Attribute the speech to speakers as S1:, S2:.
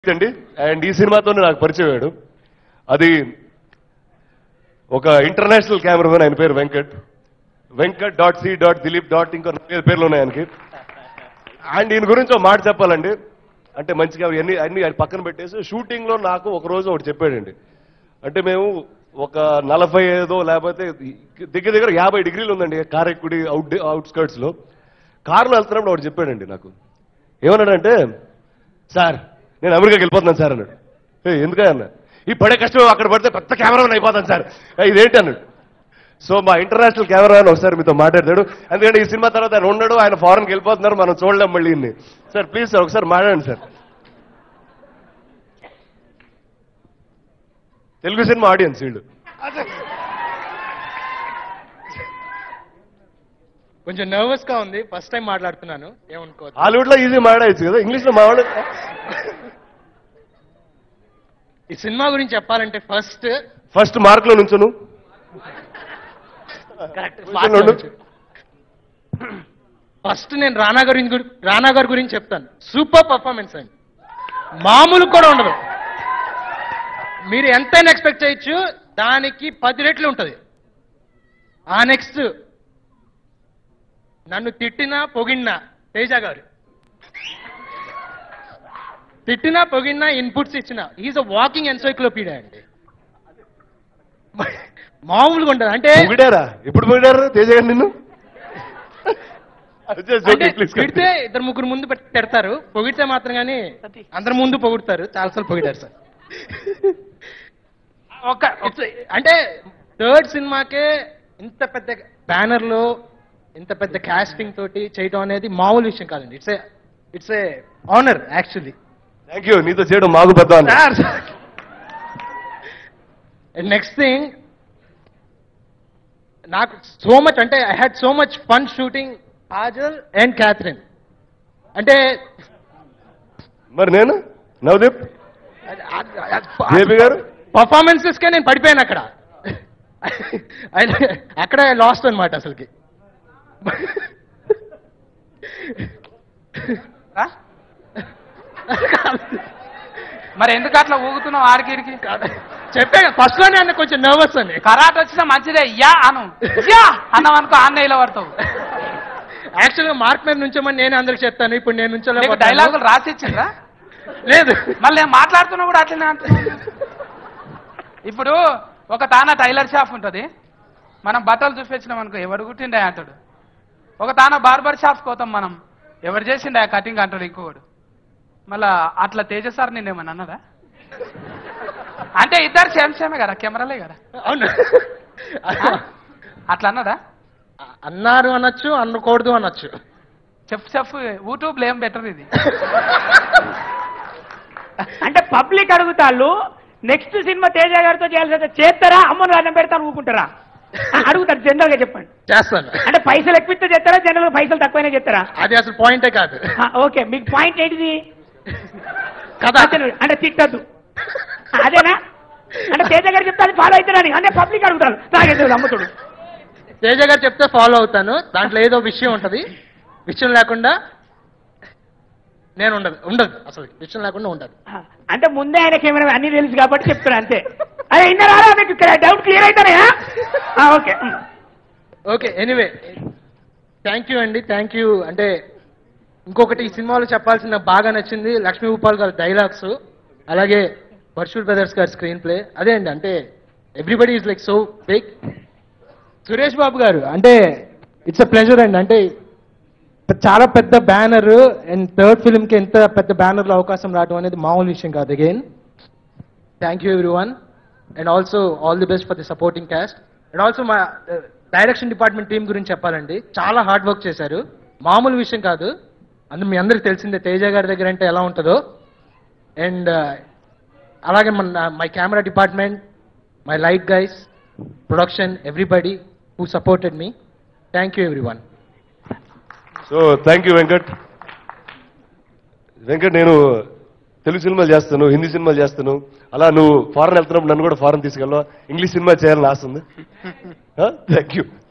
S1: అండి అండ్ ఈ సినిమాతోనే నాకు పరిచయం అయ్యాడు అది ఒక ఇంటర్నేషనల్ కెమెరామెన్ ఆయన పేరు Venkat Venkat dot C dot Dilip dot ఇంకో నాలుగైదు పేర్లు ఉన్నాయి ఆయనకి అండ్ ఈయన గురించి ఒక మాట చెప్పాలండి అంటే మంచిగా అన్ని అన్ని ఆయన పక్కన పెట్టేసి షూటింగ్ లో నాకు ఒక రోజు ఒకటి చెప్పాడండి అంటే మేము ఒక నలభై ఐదో లేకపోతే దగ్గర దగ్గర యాభై డిగ్రీలు ఉందండి కారెక్కుడి అవుట్ అవుట్స్కర్ట్స్ లో కారులో వెళ్తున్నప్పుడు ఒకటి చెప్పాడండి నాకు ఏమన్నాడంటే సార్ నేను అమెరికాకి వెళ్ళిపోతున్నాను సార్ అన్నాడు ఏ ఎందుకని అన్న ఈ పడే కష్టం అక్కడ పడితే కొత్త కెమెరామెన్ అయిపోతాను సార్ ఏ, ఇదేంటి అన్నాడు సో మా ఇంటర్నేషనల్ కెమెరామెన్ ఒకసారి మీతో మాట్లాడతాడు ఎందుకంటే ఈ సినిమా తర్వాత ఆయన ఉన్నాడు ఆయన ఫారెన్కి వెళ్ళిపోతున్నారు మనం చూడలేం మళ్ళీ ఇన్ని సార్ ప్లీజ్ సార్ ఒకసారి మాట్లాడండి సార్ తెలుగు సినిమా ఆడియన్స్ వీళ్ళు
S2: కొంచెం నర్వస్ గా ఉంది ఫస్ట్ టైం మాట్లాడుతున్నాను ఏమనుకోవద్దు
S1: హాలీవుడ్ లో ఈజీ మాట్లాడచ్చు కదా ఇంగ్లీష్ లో మాట్లాడు
S2: ఈ సినిమా గురించి చెప్పాలంటే ఫస్ట్
S1: ఫస్ట్ మార్క్ లో నుంచును నుంచొని ఉండు.
S2: ఫస్ట్ నేను రానా గారి గురి- రానా గారి గురించి చెప్తాను సూపర్ పర్ఫార్మెన్స్ అండి మామూలు కూడా ఉండదు మీరు ఎంతైనా ఎక్స్పెక్ట్ చేయొచ్చు దానికి పది రెట్లు ఉంటుంది ఆ నెక్స్ట్ నన్ను తిట్టినా పొగిడినా తేజ గారు తిట్టినా పొగిడినా ఇన్పుట్స్ ఇచ్చిన ఈజ్ అ వాకింగ్ ఎన్సైక్లోపీడియా అండి మామూలుగా ఉండదు అంటే
S1: పొగిడారా ఎప్పుడు పొగిడారు తేజ గారు నిన్ను
S2: అంటే తిడితే ఇద్దరు ముగ్గురు ముందు పెట్టి తిడతారు పొగిడితే మాత్రం కానీ అందరి ముందు పొగుడతారు చాలాసార్లు పొగిడారు సార్ ఒక it's- అంటే థర్డ్ సినిమాకే ఇంత పెద్ద బ్యానర్ లో ఇంత పెద్ద కాస్టింగ్ తోటి చేయడం అనేది మామూలు విషయం కాదండి it's it's a honour actually
S1: thank you నీతో చేయడం మాకు పెద్ద అన్న.
S2: నెక్స్ట్ థింగ్ నాకు సో మచ్ అంటే I had so much fun shooting Kajal and Catherine అంటే
S1: మరి నేను నవదీప్ జేపీ గారు
S2: పర్ఫార్మెన్సెస్ కే నేను పడిపోయాను అక్కడ ఆయన- అక్కడే లాస్ట్ అన్నమాట అసలుకి
S3: ఆ? మరి ఎందుకు అట్లా ఊగుతున్నావు ఆడికిడికి
S2: చెప్పే ఫస్ట్ లోనే అన్న కొంచెం నర్వస్ అని
S3: కరాట్ వచ్చినా మంచిదే యా అను యా అన్నాం అనుకో ఆన్లైన్లో పడతావు
S2: యాక్చువల్ గా మార్క్ మీద నుంచోమని నేను అందరికి చెప్తాను ఇప్పుడు నేను
S3: నీకు
S2: నుంచో
S3: డైలాగులు రాసి ఇచ్చిండ్రా
S2: లేదు
S3: మళ్ళీ నేను మాట్లాడుతున్నా కూడా అట్లనే అంటున్నా ఇప్పుడు ఒక తాన టైలర్ షాప్ ఉంటుంది మనం బట్టలు చూపించినాం అనుకో ఎవడు కుట్టిండే అంటాడు ఒక తాన బార్బర్ షాప్కి పోతాం మనం ఎవరు చేసిండే కటింగ్ అంటాడు ఇంకోడు మళ్ళా అట్లా తేజ సార్ నేను ఏమన్నా అన్నదా అంటే ఇద్దరు సేమ్ సేమే కదా కెమెరాలే కదా
S2: అవును
S3: అట్లా అన్నదా
S2: అన్నారు అనొచ్చు అనకూడదు అనొచ్చు
S3: చెప్పు చెప్పు యూట్యూబ్లో ఏం బెటర్ ఇది
S4: అంటే పబ్లిక్ అడుగుతాళ్ళు నెక్స్ట్ సినిమా తేజ గారితో చేయాల్సి వస్తే చేస్తారా అమ్మను రాజ్యం పెడతాను ఊరుకుంటారా అడుగుతారు జనరల్ గా చెప్పండి
S2: చేస్తాను
S4: అంటే పైసలు ఎక్కువ ఇస్తే చేస్తారా జనరల్ గా పైసలు తక్కువైనా చేస్తారా
S2: అది అసలు పాయింటే కాదు
S4: ఆ, ఓకే మీకు పాయింట్ ఏంటిది
S2: కదా
S4: అతను- అంటే తిట్టద్దు అదేనా అంటే తేజ గారు చెప్తే అది ఫాలో అవుతారని అంటే పబ్లిక్ అడుగుతారు నాకే తెలియదు అమ్ముతుడు
S2: తేజ గారు చెప్తే ఫాలో అవుతాను దాంట్లో ఏదో విషయం ఉంటది విషయం లేకుండా నేను ఉండదు ఉండదు అసలు విషయం లేకుండా ఉండదు
S4: ఆ, అంటే ముందే ఆయన కెమెరా అన్ని తెలుసు కాబట్టి చెప్తున్నా అంతే అదే ఇన్నారా మీకు డౌట్ క్లియర్ అవుతానే okay um.
S2: Okay anyway thank you అండి థ్యాంక్ యూ అంటే ఇంకొకటి ఈ సినిమాలో చెప్పాల్సిన నాకు బాగా నచ్చింది లక్ష్మీ భూపాల్ గారి డైలాగ్స్ అలాగే పర్షూట్ బ్రదర్స్ గారి స్క్రీన్ ప్లే అదే అండి అంటే everybody is like so big Suresh Babu garu అంటే ఇట్స్ అ ప్లెజర్ అండి అంటే చాలా పెద్ద బ్యానర్ అండ్ థర్డ్ ఫిల్మ్కి ఎంత పెద్ద బ్యానర్లో అవకాశం రావడం అనేది మామూలు విషయం కాదు again thank you everyone and also all the best for the supporting cast and also మా డైరెక్షన్ డిపార్ట్మెంట్ టీం గురించి చెప్పాలండి చాలా హార్డ్ వర్క్ చేశారు మామూలు విషయం కాదు అందు మీ అందరికి తెలిసిందే తేజ గారి దగ్గర అంటే ఎలా ఉంటుందో అండ్ అలాగే మన my camera department my light guys production everybody who supported me thank you everyone
S1: so thank you Venkat Venkat నేను తెలుగు సినిమాలు చేస్తాను హిందీ సినిమాలు చేస్తాను అలా నువ్వు ఫారెన్ వెళ్తున్నప్పుడు నన్ను కూడా ఫారెన్ తీసుకెళ్ళవా ఇంగ్లీష్ సినిమా చేయాలని ఆశ ఉంది థ్యాంక్ యూ